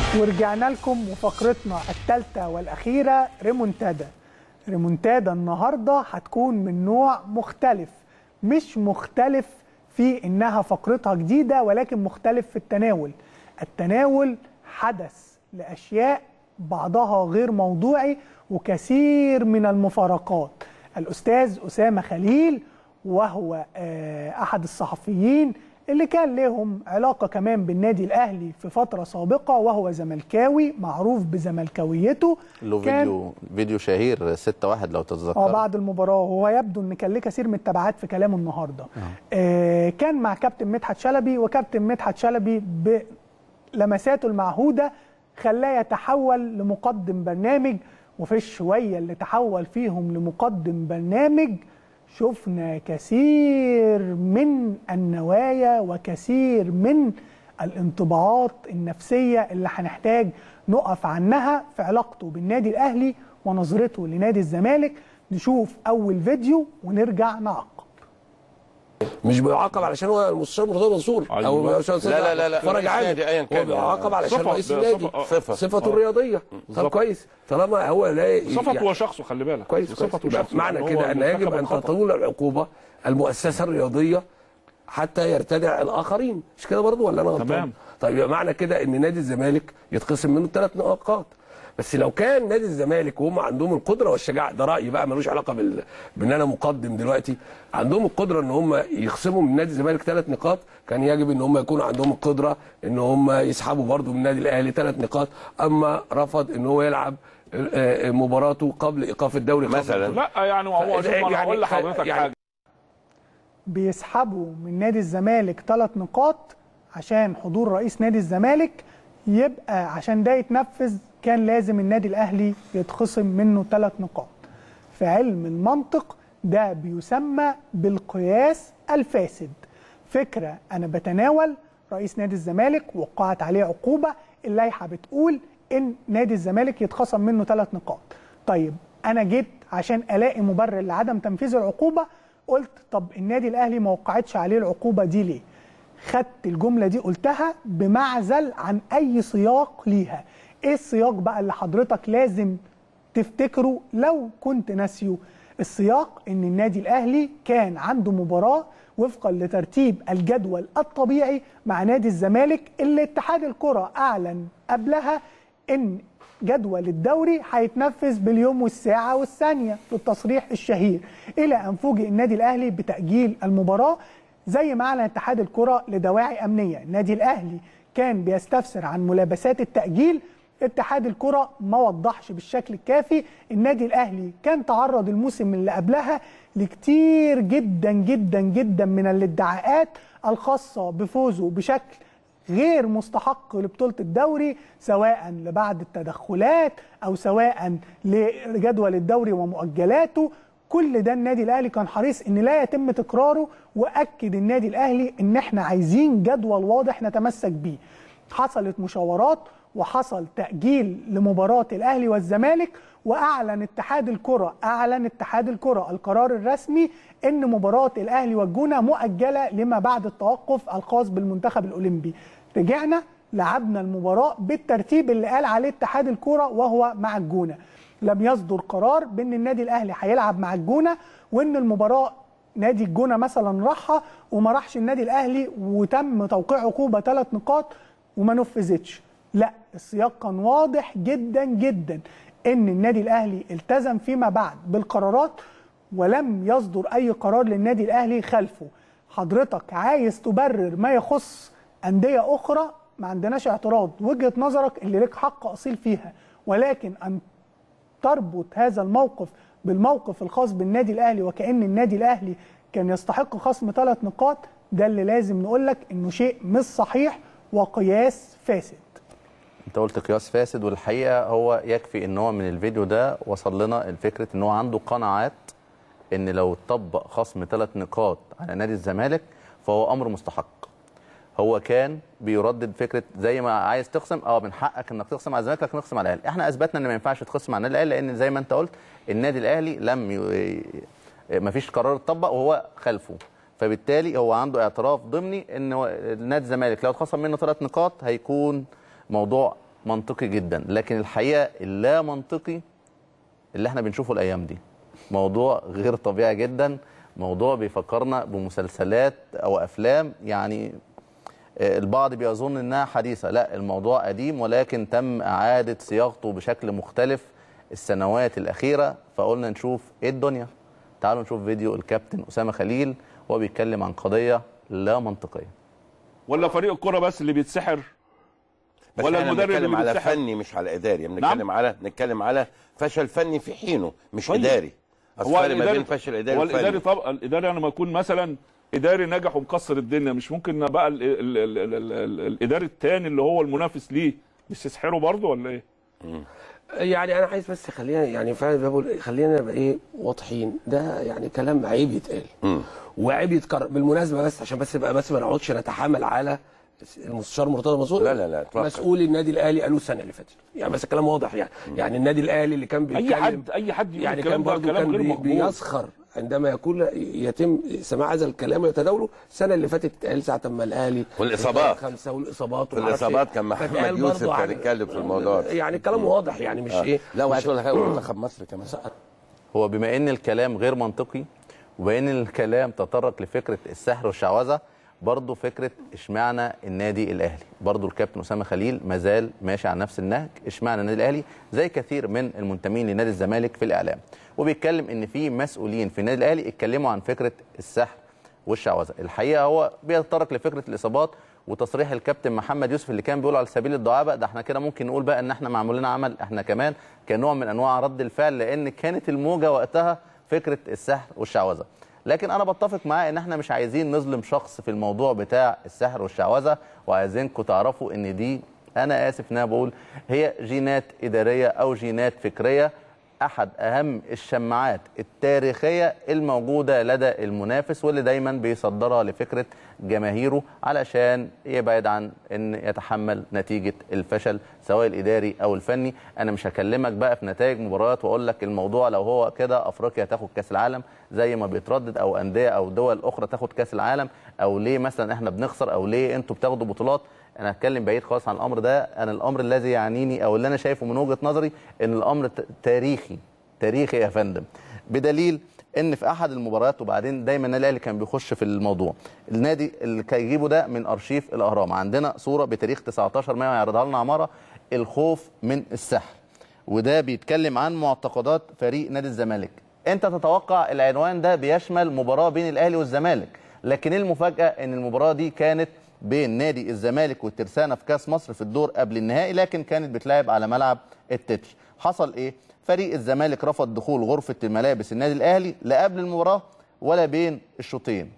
ورجعنا لكم وفقرتنا الثالثة والأخيرة ريمونتادا ريمونتادا النهاردة هتكون من نوع مختلف مش مختلف في إنها فقرتها جديدة ولكن مختلف في التناول التناول حدث لأشياء بعضها غير موضوعي وكثير من المفارقات الأستاذ أسامة خليل وهو آه، أحد الصحفيين اللي كان لهم علاقة كمان بالنادي الأهلي في فترة سابقة وهو زملكاوي معروف بزملكاويته له فيديو فيديو شهير 6 1 لو تتذكر اه بعد المباراه وهو يبدو ان كان ليه كثير من التبعات في كلامه النهارده آه كان مع كابتن مدحت شلبي وكابتن مدحت شلبي بلمساته المعهوده خلاه يتحول لمقدم برنامج وفي الشويه اللي تحول فيهم لمقدم برنامج شفنا كثير من النوايا وكثير من الانطباعات النفسيه اللي هنحتاج نقف عنها في علاقته بالنادي الاهلي ونظرته لنادي الزمالك نشوف اول فيديو ونرجع نعقب مش بيعاقب علشان هو المستشار مرتضى منصور أيوة. او عشان لا لا لا لا، فرج رئيس عام نادي أيا هو كان. بيعاقب علشان صفة، رئيس ده النادي صفة، آه. صفة. صفته آه. الرياضيه طب بالظبط. كويس طالما هو لا صفته يعني- هو شخصه خلي بالك كويس صفته كويس يبقى شخصه معنى هو كده ان يجب مرتكب ان الخطأ. تطول العقوبه المؤسسه الرياضيه حتى يرتدع الاخرين مش كده برضو ولا انا غلطان تمام. طيب يبقى معنى كده ان نادي الزمالك يتخصم منه ثلاث نقاط بس لو كان نادي الزمالك وهم عندهم القدره والشجاعه ده رايي بقى ملوش علاقه بال... بان انا مقدم دلوقتي عندهم القدره ان هم يخصموا من نادي الزمالك ثلاث نقاط كان يجب ان هم يكون عندهم القدره ان هم يسحبوا برضو من النادي الاهلي ثلاث نقاط اما رفض ان هو يلعب آه، آه، مباراته قبل ايقاف الدوري قبل مثلاً. البطولة. لا يعني هو شوف انا يعني- هقول لحضرتك يعني- حاجه بيسحبوا من نادي الزمالك ثلاث نقاط عشان حضور رئيس نادي الزمالك يبقى عشان ده يتنفذ كان لازم النادي الاهلي يتخصم منه ثلاث نقاط في علم المنطق ده بيسمى بالقياس الفاسد فكره انا بتناول رئيس نادي الزمالك وقعت عليه عقوبه اللائحه بتقول ان نادي الزمالك يتخصم منه ثلاث نقاط طيب انا جيت عشان الاقي مبرر لعدم تنفيذ العقوبه قلت طب النادي الاهلي ما وقعتش عليه العقوبه دي ليه خدت الجمله دي قلتها بمعزل عن اي سياق ليها ايه السياق بقى اللي حضرتك لازم تفتكره لو كنت ناسيه السياق ان النادي الاهلي كان عنده مباراه وفقا لترتيب الجدول الطبيعي مع نادي الزمالك اللي اتحاد الكره اعلن قبلها ان جدول الدوري هيتنفذ باليوم والساعه والثانيه في التصريح الشهير الى ان فوجئ النادي الاهلي بتاجيل المباراه زي ما اعلن اتحاد الكره لدواعي امنيه النادي الاهلي كان بيستفسر عن ملابسات التاجيل اتحاد الكره ما وضحش بالشكل الكافي النادي الاهلي كان تعرض الموسم اللي قبلها لكتير جدا جدا جدا من الادعاءات الخاصه بفوزه بشكل غير مستحق لبطوله الدوري سواء لبعض التدخلات او سواء لجدول الدوري ومؤجلاته كل ده النادي الاهلي كان حريص ان لا يتم تكراره واكد النادي الاهلي ان احنا عايزين جدول واضح نتمسك بيه حصلت مشاورات وحصل تاجيل لمباراه الاهلي والزمالك واعلن اتحاد الكره اعلن اتحاد الكره القرار الرسمي ان مباراه الاهلي والجونه مؤجله لما بعد التوقف الخاص بالمنتخب الاولمبي رجعنا لعبنا المباراه بالترتيب اللي قال عليه اتحاد الكره وهو مع الجونه لم يصدر قرار بان النادي الاهلي هيلعب مع الجونه وان المباراه نادي الجونه مثلا راحها وما راحش النادي الاهلي وتم توقيع عقوبه ثلاث نقاط وما نفذتش لا السياق كان واضح جدا جدا ان النادي الاهلي التزم فيما بعد بالقرارات ولم يصدر اي قرار للنادي الاهلي خلفه حضرتك عايز تبرر ما يخص انديه اخرى ما عندناش اعتراض وجهه نظرك اللي لك حق اصيل فيها ولكن ان تربط هذا الموقف بالموقف الخاص بالنادي الاهلي وكان النادي الاهلي كان يستحق خصم ثلاث نقاط ده اللي لازم نقول لك انه شيء مش صحيح وقياس فاسد انت قلت قياس فاسد والحقيقه هو يكفي ان هو من الفيديو ده وصل لنا الفكره ان هو عنده قناعات ان لو طبق خصم ثلاث نقاط على نادي الزمالك فهو امر مستحق هو كان بيردد فكره زي ما عايز تخصم اه من حقك انك تخصم على الزمالك لكن نخصم على الاهلي احنا اثبتنا ان ما ينفعش تخصم على النادي الاهلي لان زي ما انت قلت النادي الاهلي لم ي... ما فيش قرار اتطبق وهو خلفه فبالتالي هو عنده اعتراف ضمني ان نادي الزمالك لو اتخصم منه ثلاث نقاط هيكون موضوع منطقي جدا لكن الحقيقه اللا منطقي اللي احنا بنشوفه الايام دي موضوع غير طبيعي جدا موضوع بيفكرنا بمسلسلات او افلام يعني آه، البعض بيظن انها حديثه لا الموضوع قديم ولكن تم اعاده صياغته بشكل مختلف السنوات الاخيره فقلنا نشوف ايه الدنيا تعالوا نشوف فيديو الكابتن اسامه خليل وهو بيتكلم عن قضيه لا منطقيه ولا فريق الكرة بس اللي بيتسحر بس ولا احنا المدرب بنتكلم اللي على بيتسحر فني مش على اداري بنتكلم نعم. على نتكلم على فشل فني في حينه مش طيب. اداري اصل فرق ما بين فشل اداري هو وفني الاداري طبعا الاداري انا ما يكون مثلا اداري نجح ومكسر الدنيا مش ممكن بقى ال ال ال ال ال ال الاداري الثاني اللي هو المنافس ليه مش تسحره برضه ولا ايه؟ يعني انا عايز بس خلينا يعني فعلا بقول خلينا نبقى ايه واضحين ده يعني كلام عيب يتقال وعيب يتكرر بالمناسبه بس عشان بس يبقى بس ما نقعدش نتحامل على المستشار مرتضى منصور لا، لا، لا، اتفضل. مسؤول النادي الاهلي قالوا السنه اللي فاتت يعني بس الكلام واضح يعني يعني النادي الاهلي اللي كان اي بيتكلم حد اي حد يقول يعني الكلام كان ده برضه كلام كان غير بي مقبول بيسخر عندما يكون يتم سماع هذا الكلام ويتداوله السنه اللي فاتت اتقال ساعه ما الاهلي والإصابات. خمسه والاصابات في ومعرفش الاصابات إيه. كان محمد فاتقال يوسف برضه كان عن- يتكلم في الموضوع ده. يعني الكلام واضح يعني مش ايه لا مش وعايز اقول لك حاجة، منتخب مصر كمان هو بما ان الكلام غير منطقي وبما ان الكلام تطرق لفكره السحر والشعوذه برضه فكره اشمعنى النادي الاهلي برضه الكابتن اسامه خليل مازال ماشي على نفس النهج اشمعنى النادي الاهلي زي كثير من المنتمين لنادي الزمالك في الاعلام وبيتكلم ان في مسؤولين في النادي الاهلي اتكلموا عن فكره السحر والشعوذه الحقيقه هو بيتطرق لفكره الاصابات وتصريح الكابتن محمد يوسف اللي كان بيقول على سبيل الدعابه ده احنا كده ممكن نقول بقى ان احنا معمول لنا عمل احنا كمان كنوع من انواع رد الفعل لان كانت الموجه وقتها فكره السحر والشعوذه لكن انا بتفق معاه ان احنا مش عايزين نظلم شخص في الموضوع بتاع السحر والشعوذه وعايزينكم تعرفوا ان دي انا اسف ان انا بقول هي جينات اداريه او جينات فكريه احد اهم الشماعات التاريخيه الموجوده لدى المنافس واللي دايما بيصدرها لفكره جماهيره علشان يبعد عن ان يتحمل نتيجه الفشل سواء الاداري او الفني انا مش هكلمك بقى في نتائج مباريات واقول لك الموضوع لو هو كده افريقيا تاخد كاس العالم زي ما بيتردد او انديه او دول اخرى تاخد كاس العالم او ليه مثلا احنا بنخسر او ليه انتوا بتاخدوا بطولات انا هتكلم بعيد خالص عن الامر ده انا الامر الذي يعنيني او اللي انا شايفه من وجهه نظري ان الامر ت- تاريخي تاريخي يا فندم بدليل ان في احد المباريات وبعدين دايما النادي الاهلي كان بيخش في الموضوع النادي اللي كان يجيبه ده من ارشيف الاهرام عندنا صوره بتاريخ 19 مايو هيعرضها لنا عماره الخوف من السحر وده بيتكلم عن معتقدات فريق نادي الزمالك انت تتوقع العنوان ده بيشمل مباراه بين الاهلي والزمالك لكن المفاجاه ان المباراه دي كانت بين نادي الزمالك والترسانه في كاس مصر في الدور قبل النهائي لكن كانت بتلعب على ملعب التتش حصل ايه فريق الزمالك رفض دخول غرفه الملابس النادي الاهلي لا قبل المباراه ولا بين الشوطين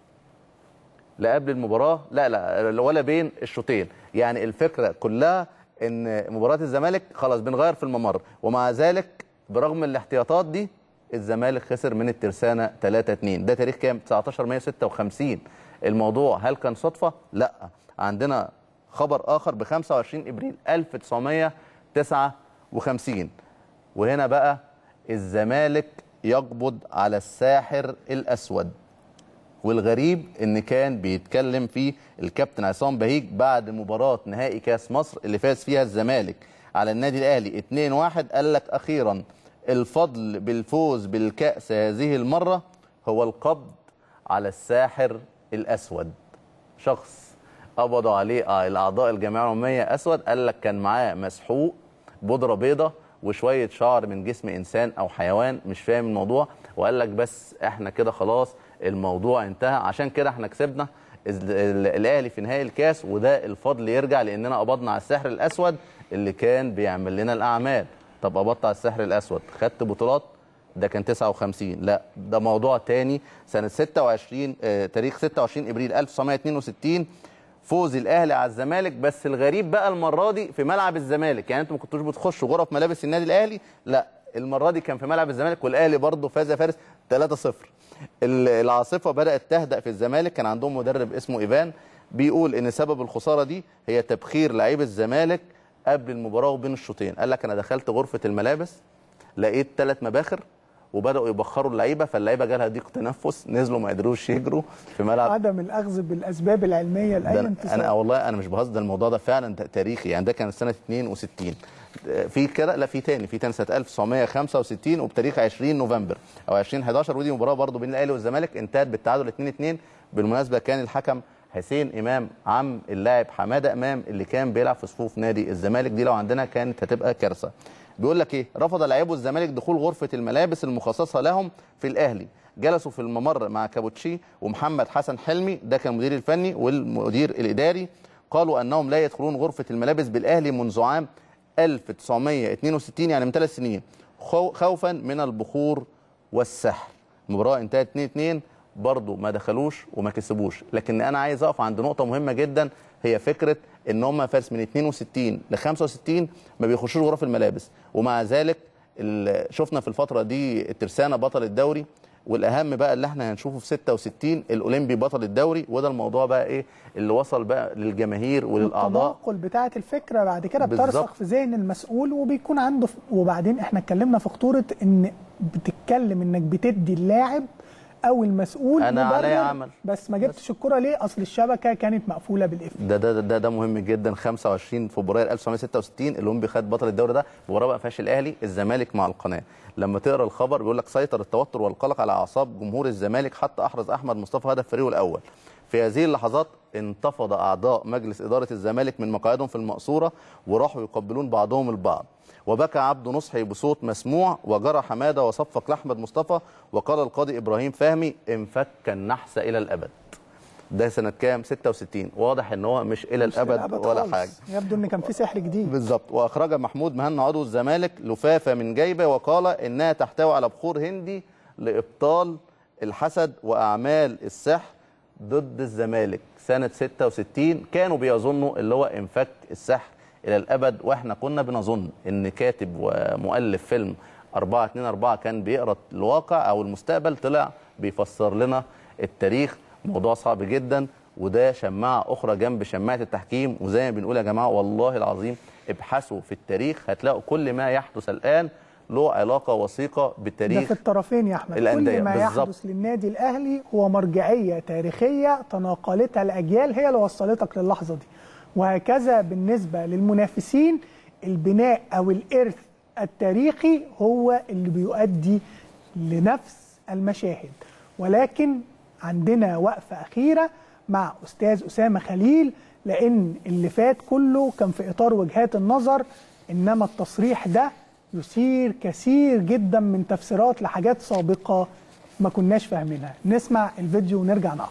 لا قبل المباراه لا لا ولا بين الشوطين يعني الفكره كلها ان مباراه الزمالك خلاص بنغير في الممر ومع ذلك برغم الاحتياطات دي الزمالك خسر من الترسانه 3 2 ده تاريخ كام 19 مايو 56 الموضوع هل كان صدفه لا عندنا خبر اخر ب 25 ابريل 1959 وهنا بقى الزمالك يقبض على الساحر الاسود والغريب ان كان بيتكلم فيه الكابتن عصام بهيج بعد مباراه نهائي كاس مصر اللي فاز فيها الزمالك على النادي الاهلي 2-1 قال لك اخيرا الفضل بالفوز بالكاس هذه المره هو القبض على الساحر الاسود شخص قبضوا عليه آه الاعضاء الجمعيه العموميه اسود قال لك كان معاه مسحوق بودره بيضه وشويه شعر من جسم انسان او حيوان مش فاهم الموضوع وقال لك بس احنا كده خلاص الموضوع انتهى عشان كده احنا كسبنا ال- ال- الاهلي في نهائي الكاس وده الفضل يرجع لاننا قبضنا على السحر الاسود اللي كان بيعمل لنا الاعمال طب قبضت على السحر الاسود خدت بطولات ده كان 59 لا ده موضوع تاني سنه 26 آه تاريخ 26 ابريل 1962 فوز الاهلي على الزمالك بس الغريب بقى المره دي في ملعب الزمالك يعني انتوا ما كنتوش بتخشوا غرف ملابس النادي الاهلي لا المره دي كان في ملعب الزمالك والاهلي برضه فاز يا فارس 3-0 ال- العاصفه بدات تهدأ في الزمالك كان عندهم مدرب اسمه ايفان بيقول ان سبب الخساره دي هي تبخير لعيب الزمالك قبل المباراه وبين الشوطين قال لك انا دخلت غرفه الملابس لقيت ثلاث مباخر وبداوا يبخروا اللعيبه فاللعيبه جالها ضيق تنفس نزلوا ما قدروش يجروا في ملعب عدم الاخذ بالاسباب العلميه لاي ده أنا- انتصار انا والله انا مش بهزر ده الموضوع ده فعلا ت- تاريخي يعني ده كان سنه 62 في كده لا في تاني في تاني سنه 1965 وبتاريخ 20 نوفمبر او 2011 ودي مباراه برضو بين الاهلي والزمالك انتهت بالتعادل 2 2 بالمناسبه كان الحكم حسين امام عم اللاعب حماده امام اللي كان بيلعب في صفوف نادي الزمالك دي لو عندنا كانت هتبقى كارثه بيقول لك ايه رفض لاعبو الزمالك دخول غرفه الملابس المخصصه لهم في الاهلي جلسوا في الممر مع كابوتشي ومحمد حسن حلمي ده كان المدير الفني والمدير الاداري قالوا انهم لا يدخلون غرفه الملابس بالاهلي منذ عام 1962 يعني من ثلاث سنين خو- خوفا من البخور والسحر المباراه انتهت 2 2 برضه ما دخلوش وما كسبوش لكن انا عايز اقف عند نقطه مهمه جدا هي فكره ان هم فارس من 62 ل 65 ما بيخشوش غرف الملابس ومع ذلك ال- شفنا في الفتره دي الترسانه بطل الدوري والاهم بقى اللي احنا هنشوفه في 66 الاولمبي بطل الدوري وده الموضوع بقى ايه اللي وصل بقى للجماهير وللاعضاء التناقل بتاعه الفكره بعد كده بالظبط. بترسخ في ذهن المسؤول وبيكون عنده ف... وبعدين احنا اتكلمنا في خطوره ان بتتكلم انك بتدي اللاعب او المسؤول أنا مبرر عليا عمل. بس ما جبتش الكره ليه اصل الشبكه كانت مقفوله بالقفل ده ده ده ده مهم جدا 25 فبراير 1966 الاولمبي خد بطل الدوري ده مباراه بقى فيهاش الاهلي الزمالك مع القناه لما تقرا الخبر بيقول لك سيطر التوتر والقلق على اعصاب جمهور الزمالك حتى احرز احمد مصطفى هدف فريقه الاول في هذه اللحظات انتفض اعضاء مجلس اداره الزمالك من مقاعدهم في المقصوره وراحوا يقبلون بعضهم البعض وبكى عبد نصحي بصوت مسموع وجرى حماده وصفق لاحمد مصطفى وقال القاضي ابراهيم فهمي انفك النحس الى الابد ده سنه كام 66 واضح ان هو مش الى مش الابد للأبد ولا خالص. حاجه يبدو ان كان في سحر جديد بالظبط واخرج محمود مهنا عضو الزمالك لفافه من جيبه وقال انها تحتوي على بخور هندي لابطال الحسد واعمال السحر ضد الزمالك سنه 66 كانوا بيظنوا اللي هو انفك السحر الى الابد واحنا كنا بنظن ان كاتب ومؤلف فيلم 4 2 4 كان بيقرا الواقع او المستقبل طلع بيفسر لنا التاريخ موضوع صعب جدا وده شماعه اخرى جنب شماعه التحكيم وزي ما بنقول يا جماعه والله العظيم ابحثوا في التاريخ هتلاقوا كل ما يحدث الان له علاقه وثيقه ده بالتاريخ في الطرفين يا احمد الأندية، كل ما بالظبط. يحدث للنادي الاهلي هو مرجعيه تاريخيه تناقلتها الاجيال هي اللي وصلتك للحظه دي وهكذا بالنسبه للمنافسين البناء او الارث التاريخي هو اللي بيؤدي لنفس المشاهد ولكن عندنا وقفه اخيره مع استاذ اسامه خليل لان اللي فات كله كان في اطار وجهات النظر انما التصريح ده يثير كثير جدا من تفسيرات لحاجات سابقه ما كناش فاهمينها نسمع الفيديو ونرجع نعقب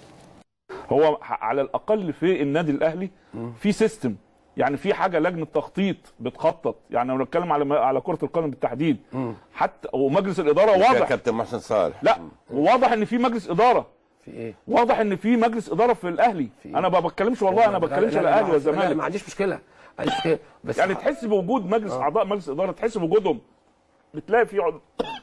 هو ح- على الاقل في النادي الاهلي في سيستم يعني في حاجه لجنه تخطيط بتخطط يعني انا بتكلم على على كره القدم بالتحديد حتى ومجلس الاداره يا واضح كابتن محسن صالح لا وواضح ان في مجلس اداره في ايه؟ واضح ان في مجلس اداره في الاهلي في انا ما بتكلمش والله انا ما بتكلمش لا، على لا، الاهلي لا، لا والزمالك ما عنديش مشكله ما عنديش مشكله بس يعني تحس بوجود مجلس اعضاء مجلس اداره تحس بوجودهم بتلاقي في عضو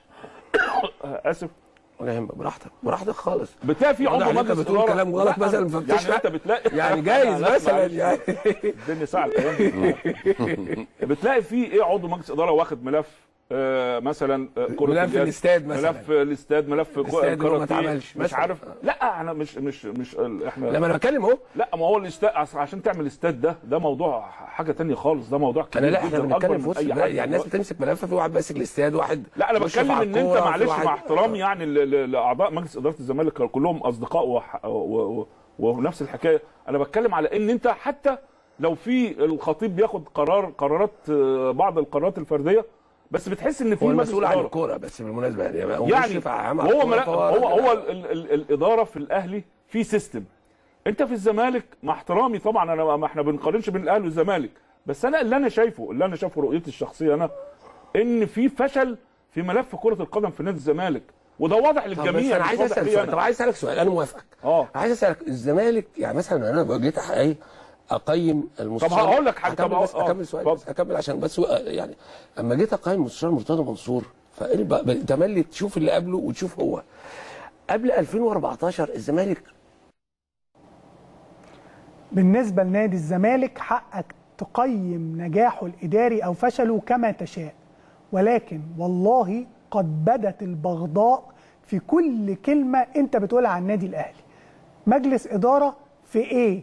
اسف ولا يهمك براحتك براحتك خالص بتلاقي في واضح عضو ان انت مجلس بتقول إدارة. كلام غلط لا، مثلا فبتشرح يعني انت بتلاقي يعني جايز لا، مثلا معلش. يعني اديني ساعه الكلام. بتلاقي في ايه عضو مجلس اداره واخد ملف آه مثلا آه، كرة ملف اليد، الاستاد مثلا. ملف الاستاد ملف الاستاد اللي هو ما الكاراتيه، اتعملش مش مثلا. عارف لا انا مش مش مش احنا لما انا بتكلم اهو لا ما هو الاستاد أصل عشان تعمل استاد ده ده موضوع حاجه تانية خالص ده موضوع كبير انا لا احنا جدا بنتكلم أكبر في من وسط أي البلد. حاجة يعني الناس دلوقتي. بتمسك ملف في واحد ماسك الاستاد واحد لا انا مشرف بتكلم على ان انت الكورة، في معلش واحد- مع احترامي يعني ل- ل- لاعضاء مجلس اداره الزمالك كلهم اصدقاء وح- و- و- ونفس الحكايه انا بتكلم على ان انت حتى لو في الخطيب بياخد قرار قرارات آه، بعض القرارات الفرديه بس بتحس ان في هو مجلس المسؤول عن إدارة. الكوره بس بالمناسبه يعني هو يعني مشرف عام على هو الكورة، ملا... فهو هو راجل- هو ال... ال... ال... الاداره في الاهلي في سيستم انت في الزمالك مع احترامي طبعا انا ما احنا بنقارنش بين الاهلي والزمالك بس انا اللي انا شايفه اللي انا شايفه رؤيتي الشخصيه انا ان في فشل في ملف كره القدم في نادي الزمالك وده واضح طب بس للجميع انا مش عايز واضح اسال لي سؤال أنا. طب عايز اسالك سؤال انا موافقك اه عايز اسالك الزمالك يعني مثلا انا جيت أح- ايه اقيم المستشار طب هقول لك حاجة، طب اكمل بس آه، اكمل سؤال اتفضل. بس اكمل عشان بس هو- يعني اما جيت اقيم المستشار مرتضى منصور فايه بقى- بقى- تملي تشوف اللي قبله وتشوف هو قبل 2014 الزمالك بالنسبة لنادي الزمالك حقك تقيم نجاحه الإداري أو فشله كما تشاء ولكن والله قد بدت البغضاء في كل كلمه انت بتقولها عن النادي الاهلي مجلس اداره في ايه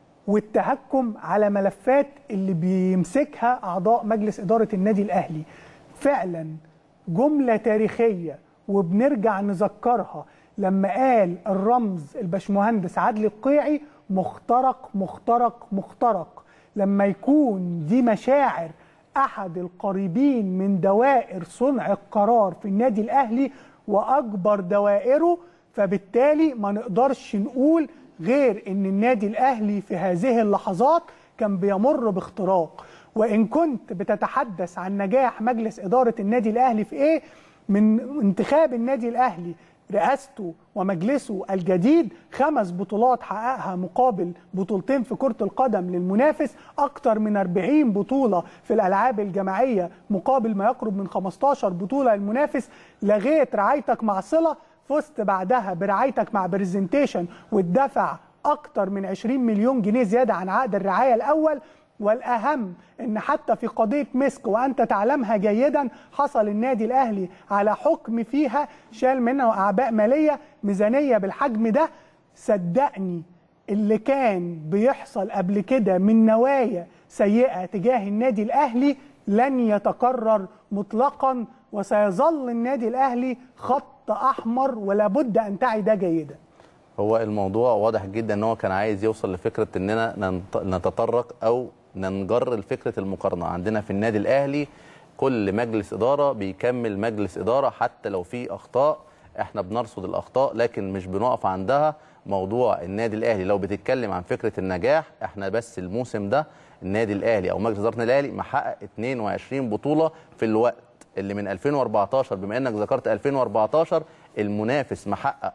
والتهكم على ملفات اللي بيمسكها اعضاء مجلس اداره النادي الاهلي فعلا جمله تاريخيه وبنرجع نذكرها لما قال الرمز الباشمهندس عدلي القيعي مخترق مخترق مخترق لما يكون دي مشاعر احد القريبين من دوائر صنع القرار في النادي الاهلي واكبر دوائره فبالتالي ما نقدرش نقول غير ان النادي الاهلي في هذه اللحظات كان بيمر باختراق وان كنت بتتحدث عن نجاح مجلس اداره النادي الاهلي في ايه من انتخاب النادي الاهلي رئاسته ومجلسه الجديد خمس بطولات حققها مقابل بطولتين في كرة القدم للمنافس أكتر من 40 بطولة في الألعاب الجماعية مقابل ما يقرب من 15 بطولة للمنافس لغيت رعايتك مع صلة فزت بعدها برعايتك مع برزنتيشن والدفع أكتر من 20 مليون جنيه زيادة عن عقد الرعاية الأول والاهم ان حتى في قضيه مسك وانت تعلمها جيدا حصل النادي الاهلي على حكم فيها شال منه اعباء ماليه ميزانيه بالحجم ده صدقني اللي كان بيحصل قبل كده من نوايا سيئه تجاه النادي الاهلي لن يتكرر مطلقا وسيظل النادي الاهلي خط احمر ولا بد ان تعي ده جيدا هو الموضوع واضح جدا ان هو كان عايز يوصل لفكره اننا ننط- نتطرق او ننجر لفكره المقارنه عندنا في النادي الاهلي كل مجلس اداره بيكمل مجلس اداره حتى لو في اخطاء احنا بنرصد الاخطاء لكن مش بنقف عندها موضوع النادي الاهلي لو بتتكلم عن فكره النجاح احنا بس الموسم ده النادي الاهلي او مجلس اداره النادي الاهلي محقق 22 بطوله في الوقت اللي من 2014 بما انك ذكرت 2014 المنافس محقق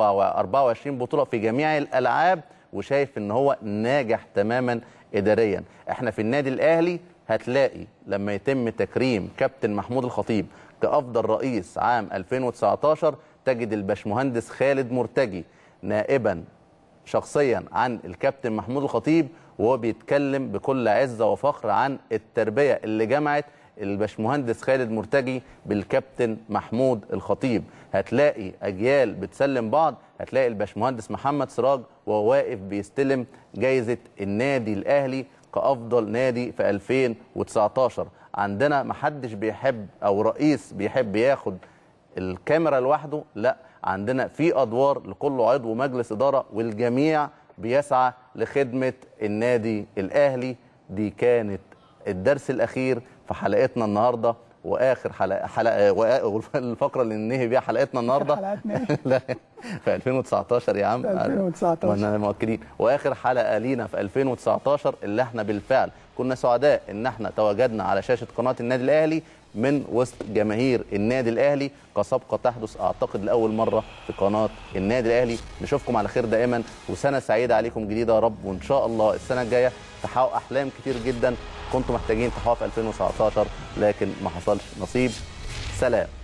24 بطوله في جميع الالعاب وشايف ان هو ناجح تماما اداريا احنا في النادي الاهلي هتلاقي لما يتم تكريم كابتن محمود الخطيب كافضل رئيس عام 2019 تجد الباشمهندس خالد مرتجي نائبا شخصيا عن الكابتن محمود الخطيب وهو بيتكلم بكل عزه وفخر عن التربيه اللي جمعت الباشمهندس خالد مرتجي بالكابتن محمود الخطيب هتلاقي اجيال بتسلم بعض هتلاقي الباشمهندس محمد سراج وهو واقف بيستلم جايزه النادي الاهلي كافضل نادي في 2019 عندنا محدش بيحب او رئيس بيحب ياخد الكاميرا لوحده لا عندنا في ادوار لكل عضو مجلس اداره والجميع بيسعى لخدمه النادي الاهلي دي كانت الدرس الاخير في حلقتنا النهارده واخر حلقه حلقه وآ- الفقره اللي ننهي بيها حلقتنا النهارده حلقاتنا إيه؟ لا في 2019 يا عم في 2019. وانا مؤكدين واخر حلقه لينا في 2019 اللي احنا بالفعل كنا سعداء ان احنا تواجدنا على شاشه قناه النادي الاهلي من وسط جماهير النادي الاهلي كسابقه تحدث اعتقد لاول مره في قناه النادي الاهلي نشوفكم على خير دائما وسنه سعيده عليكم جديده يا رب وان شاء الله السنه الجايه تحققوا احلام كتير جدا كنتم محتاجين تحققوا في 2019 لكن ما حصلش نصيب سلام